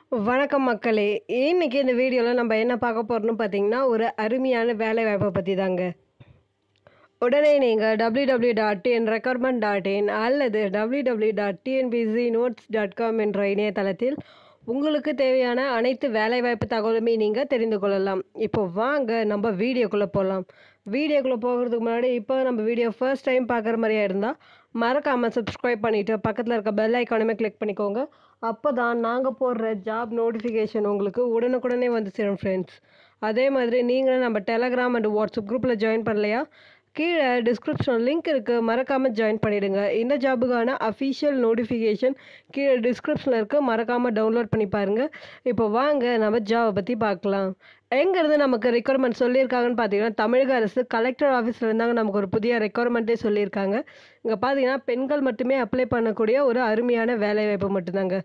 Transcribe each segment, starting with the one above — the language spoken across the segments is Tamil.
வணக்கம் மக்களே இன்னைக்கு இந்த வீடியோவில் நம்ம என்ன பார்க்க போகிறோம்னு பார்த்தீங்கன்னா ஒரு அருமையான வேலை வாய்ப்பை பற்றி தாங்க உடனே நீங்கள் W W dot TN recruitment dot in அல்லது W W dot TNPC notes dot com என்ற இணையதளத்தில் உங்களுக்கு தேவையான அனைத்து வேலைவாய்ப்பு தகவலுமே நீங்கள் தெரிந்து கொள்ளலாம் இப்போ வாங்க நம்ம வீடியோக்குள்ளே போகலாம் வீடியோக்குள்ளே போகிறதுக்கு முன்னாடி இப்போ நம்ம வீடியோ ஃபர்ஸ்ட் டைம் பார்க்குற மாதிரியா இருந்தால் மறக்காமல் சப்ஸ்கிரைப் பண்ணிவிட்டு பக்கத்தில் இருக்க பெல் ஐக்கானுமே கிளிக் பண்ணிக்கோங்க அப்போ தான் நாங்கள் போடுற ஜாப் நோட்டிஃபிகேஷன் உங்களுக்கு உடனுக்குடனே வந்து சேரும் ஃப்ரெண்ட்ஸ் அதே மாதிரி நீங்களும் நம்ம டெலகிராம் அண்ட் வாட்ஸ்அப் குரூப்பில் ஜாயின் பண்ணலையா கீழே டிஸ்கிரிப்ஷன் லிங்க் இருக்குது மறக்காமல் ஜாயின் பண்ணிவிடுங்க இந்த ஜாபுக்கான அஃபிஷியல் நோட்டிஃபிகேஷன் கீழே டிஸ்கிரிப்ஷனில் இருக்குது மறக்காமல் டவுன்லோட் பண்ணி பாருங்கள் இப்போ வாங்க நம்ம ஜாபை பற்றி பார்க்கலாம் எங்கேருந்து நமக்கு ரெக்குவயர்மெண்ட் சொல்லியிருக்காங்கன்னு பார்த்தீங்கன்னா தமிழக அரசு கலெக்டர் ஆஃபீஸில் இருந்தாங்க நமக்கு ஒரு புதிய ரெக்குவயர்மெண்ட்டே சொல்லியிருக்காங்க இங்கே பார்த்தீங்கன்னா பெண்கள் மட்டுமே அப்ளை பண்ணக்கூடிய ஒரு அருமையான வேலைவாய்ப்பு மட்டும்தாங்க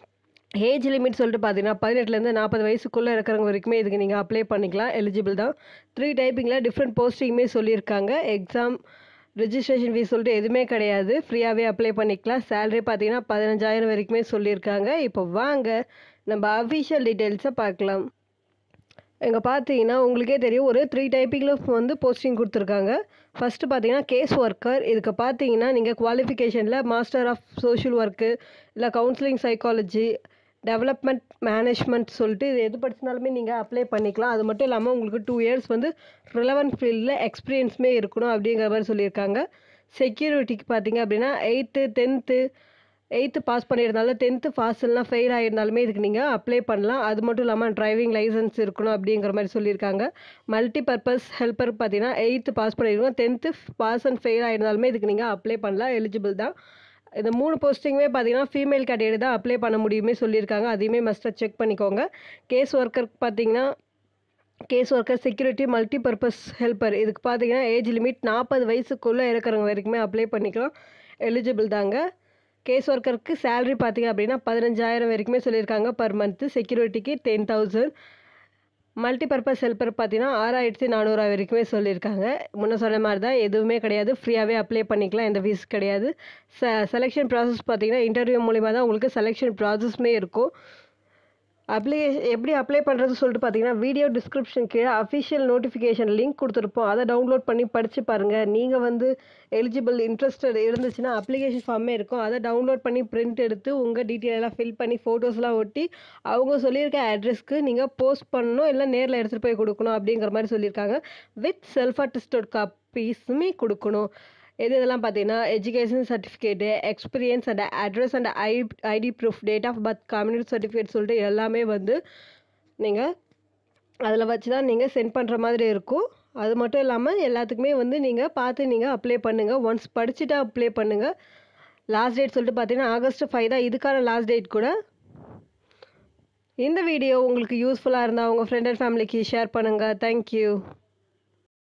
ஏஜ் லிமிட் சொல்லிட்டு பார்த்தீங்கன்னா பதினெட்டுலேருந்து நாற்பது வயசுக்குள்ளே இருக்கிறவங்க வரைக்குமே இதுக்கு நீங்கள் அப்ளை பண்ணிக்கலாம் எலிஜிபிள் தான் த்ரீ டைப்பிங்கில் டிஃப்ரெண்ட் போஸ்டிங்குமே சொல்லியிருக்காங்க எக்ஸாம் ரிஜிஸ்ட்ரேஷன் ஃபீஸ் சொல்லிட்டு எதுவுமே கிடையாது ஃப்ரீயாகவே அப்ளை பண்ணிக்கலாம் சேலரி பார்த்தீங்கன்னா பதினஞ்சாயிரம் வரைக்குமே சொல்லியிருக்காங்க இப்போ வாங்க நம்ம அஃபிஷியல் டீட்டெயில்ஸை பார்க்கலாம் இங்கே பார்த்தீங்கன்னா உங்களுக்கே தெரியும் ஒரு த்ரீ டைப்பிங்கில் வந்து போஸ்டிங் கொடுத்துருக்காங்க ஃபஸ்ட்டு பார்த்தீங்கன்னா கேஸ் ஒர்க்கர் இதுக்கு பார்த்தீங்கன்னா நீங்கள் குவாலிஃபிகேஷனில் மாஸ்டர் ஆஃப் சோஷியல் ஒர்க்கு இல்லை கவுன்சிலிங் சைக்காலஜி டெவலப்மெண்ட் மேனேஜ்மெண்ட் சொல்லிட்டு இது எது படிச்சிருந்தாலுமே நீங்கள் அப்ளை பண்ணிக்கலாம் அது மட்டும் இல்லாமல் உங்களுக்கு டூ இயர்ஸ் வந்து ரிலவெண்ட் ஃபீல்டில் எக்ஸ்பீரியன்ஸுமே இருக்கணும் அப்படிங்கிற மாதிரி சொல்லியிருக்காங்க செக்யூரிட்டிக்கு பார்த்தீங்க அப்படின்னா எயித்து டென்த்து எயித்து பாஸ் பண்ணியிருந்தாலும் டென்த்து பாஸ் இல்லைனா ஃபெயில் ஆகியிருந்தாலுமே இதுக்கு நீங்கள் அப்ளை பண்ணலாம் அது மட்டும் இல்லாமல் டிரைவிங் லைசன்ஸ் இருக்கணும் அப்படிங்கிற மாதிரி சொல்லியிருக்காங்க மல்டி பர்பஸ் ஹெல்ப்பர் பார்த்தீங்கன்னா எயித்து பாஸ் பண்ணியிருக்கோம் டென்த்து பாஸ் அண்ட் ஃபெயில் ஆகியிருந்தாலுமே இதுக்கு நீங்கள் அப்ளை பண்ணலாம் எலிஜிபிள் தான் இந்த மூணு போஸ்டிங்குமே பார்த்தீங்கன்னா ஃபீமேல் கேட்டகரி தான் அப்ளை பண்ண முடியுமே சொல்லியிருக்காங்க அதையுமே மஸ்ட்டாக செக் பண்ணிக்கோங்க கேஸ் ஒர்க்கருக்கு பார்த்தீங்கன்னா case worker security multi purpose helper இதுக்கு பார்த்தீங்கன்னா ஏஜ் லிமிட் நாற்பது வயசுக்குள்ளே இருக்கிறவங்க வரைக்குமே அப்ளை பண்ணிக்கலாம் எலிஜிபிள் தாங்க கேஸ் ஒர்க்கருக்கு சேலரி பார்த்தீங்க அப்படின்னா பதினஞ்சாயிரம் வரைக்குமே சொல்லியிருக்காங்க பர் மந்த்து செக்யூரிட்டிக்கு ten thousand multi purpose helper பார்த்தீங்கன்னா ஆறாயிரத்தி நானூறுரூவா வரைக்குமே சொல்லியிருக்காங்க முன்ன சொன்ன மாதிரி தான் எதுவுமே கிடையாது ஃப்ரீயாகவே அப்ளை பண்ணிக்கலாம் எந்த ஃபீஸ் கிடையாது ச செலெக்ஷன் ப்ராசஸ் பார்த்தீங்கன்னா இன்டர்வியூ மூலிமா தான் உங்களுக்கு செலெக்ஷன் ப்ராசஸ்மே இருக்கும் அப்ளிகேஷன் எப்படி அப்ளை பண்ணுறது சொல்லிட்டு பார்த்தீங்கன்னா வீடியோ டிஸ்கிரிப்ஷன் கீழே அஃபிஷியல் நோட்டிஃபிகேஷன் லிங்க் கொடுத்துருப்போம் அதை டவுன்லோட் பண்ணி படித்து பாருங்கள் நீங்கள் வந்து எலிஜிபிள் இன்ட்ரெஸ்டட் இருந்துச்சுன்னா அப்ளிகேஷன் ஃபார்மே இருக்கும் அதை டவுன்லோட் பண்ணி பிரிண்ட் எடுத்து உங்கள் டீட்டெயில் எல்லாம் ஃபில் பண்ணி ஃபோட்டோஸ்லாம் ஒட்டி அவங்க சொல்லியிருக்க அட்ரஸ்க்கு நீங்கள் போஸ்ட் பண்ணணும் இல்லை நேரில் எடுத்துகிட்டு போய் கொடுக்கணும் அப்படிங்கிற மாதிரி சொல்லியிருக்காங்க வித் செல்ஃப் அட்டஸ்டட் காப்பீஸுமே கொடுக்கணும் எது இதெல்லாம் பார்த்தீங்கன்னா education certificate experience and address and I ID proof date of birth community certificate சொல்லிட்டு எல்லாமே வந்து நீங்கள் அதில் வச்சு தான் நீங்கள் சென்ட் பண்ணுற மாதிரி இருக்கும் அது மட்டும் இல்லாமல் எல்லாத்துக்குமே வந்து நீங்கள் பார்த்து நீங்கள் அப்ளை பண்ணுங்கள் ஒன்ஸ் படிச்சுட்டு அப்ளை பண்ணுங்கள் லாஸ்ட் டேட் சொல்லிட்டு பார்த்தீங்கன்னா ஆகஸ்ட் ஃபைவ் தான் இதுக்கான லாஸ்ட் டேட் கூட இந்த வீடியோ உங்களுக்கு யூஸ்ஃபுல்லாக இருந்தால் உங்கள் ஃப்ரெண்ட் அண்ட் ஃபேமிலிக்கு ஷேர் பண்ணுங்கள் தேங்க்யூ